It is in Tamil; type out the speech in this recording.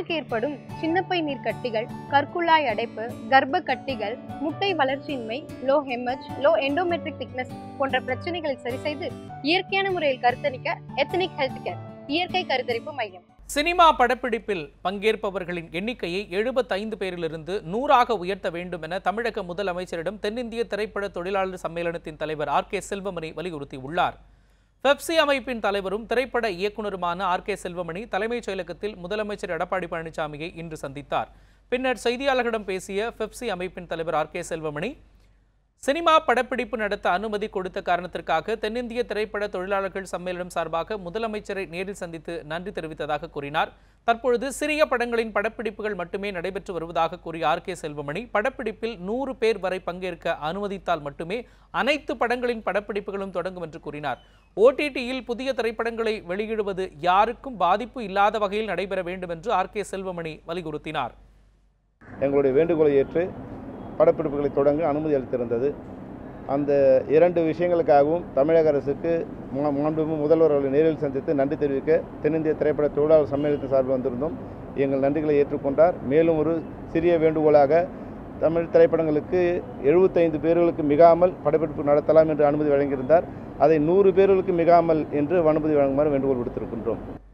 பெண்களுக்கு ஏற்படும் சின்னப்பை நீர் கட்டிகள் கற்குழாய் அடைப்பு கர்ப்ப கட்டிகள் முட்டை வளர்ச்சியின்மை லோ ஹெமஜ் லோ எண்டோமெட்ரிக் திக்னஸ் போன்ற பிரச்சனைகளை சரி செய்து இயற்கையான முறையில் கருத்தரிக்க எத்தனிக் ஹெல்த் கேர் இயற்கை கருத்தரிப்பு மையம் சினிமா படப்பிடிப்பில் பங்கேற்பவர்களின் எண்ணிக்கையை எழுபத்தைந்து பேரிலிருந்து நூறாக உயர்த்த வேண்டும் என தமிழக முதலமைச்சரிடம் தென்னிந்திய திரைப்பட தொழிலாளர் சம்மேளனத்தின் தலைவர் ஆர் கே செல்வமணி வலியுறுத்தியுள்ளார் பெப்சி அமைப்பின் தலைவரும் திரைப்பட இயக்குனருமான ஆர் கே செல்வமணி தலைமைச் செயலகத்தில் முதலமைச்சர் எடப்பாடி பழனிசாமியை இன்று சந்தித்தார் பின்னர் செய்தியாளர்களிடம் பேசிய பெப்சி அமைப்பின் தலைவர் ஆர் கே செல்வமணி சினிமா படப்பிடிப்பு நடத்த அனுமதி கொடுத்த காரணத்திற்காக தென்னிந்திய திரைப்பட தொழிலாளர்கள் சம்மேளனம் சார்பாக முதலமைச்சரை நேரில் சந்தித்து நன்றி தெரிவித்ததாக கூறினார் தற்பொழுது சிறிய படங்களின் படப்பிடிப்புகள் மட்டுமே நடைபெற்று வருவதாக கூறிய ஆர் கே செல்வமணி படப்பிடிப்பில் நூறு பேர் வரை பங்கேற்க அனுமதித்தால் மட்டுமே அனைத்து படங்களின் படப்பிடிப்புகளும் தொடங்கும் என்று கூறினார் ஓடிடியில் புதிய திரைப்படங்களை வெளியிடுவது யாருக்கும் பாதிப்பு இல்லாத வகையில் நடைபெற வேண்டும் என்று ஆர் கே செல்வமணி வலியுறுத்தினார் எங்களுடைய வேண்டுகோளை ஏற்று படப்பிடிப்புகளை தொடங்க அனுமதி அளித்திருந்தது அந்த இரண்டு விஷயங்களுக்காகவும் தமிழக அரசுக்கு மா- மாண்புமிகு முதல்வர் அவர்களை நேரில் சந்தித்து நன்றி தெரிவிக்க தென்னிந்திய திரைப்பட தொழிலாளர் சம்மேளனத்தின் சார்பில் வந்திருந்தோம் எங்கள் நன்றிகளை ஏற்றுக்கொண்டார் மேலும் ஒரு சிறிய வேண்டுகோளாக தமிழ் திரைப்படங்களுக்கு எழுபத்தைந்து பேர்களுக்கு மிகாமல் படப்பிடிப்பு நடத்தலாம் என்று அனுமதி வழங்கியிருந்தார் அதை நூறு பேர்களுக்கு மிகாமல் என்று அனுமதி வழங்குமாறு வேண்டுகோள் விடுத்திருக்கின்றோம்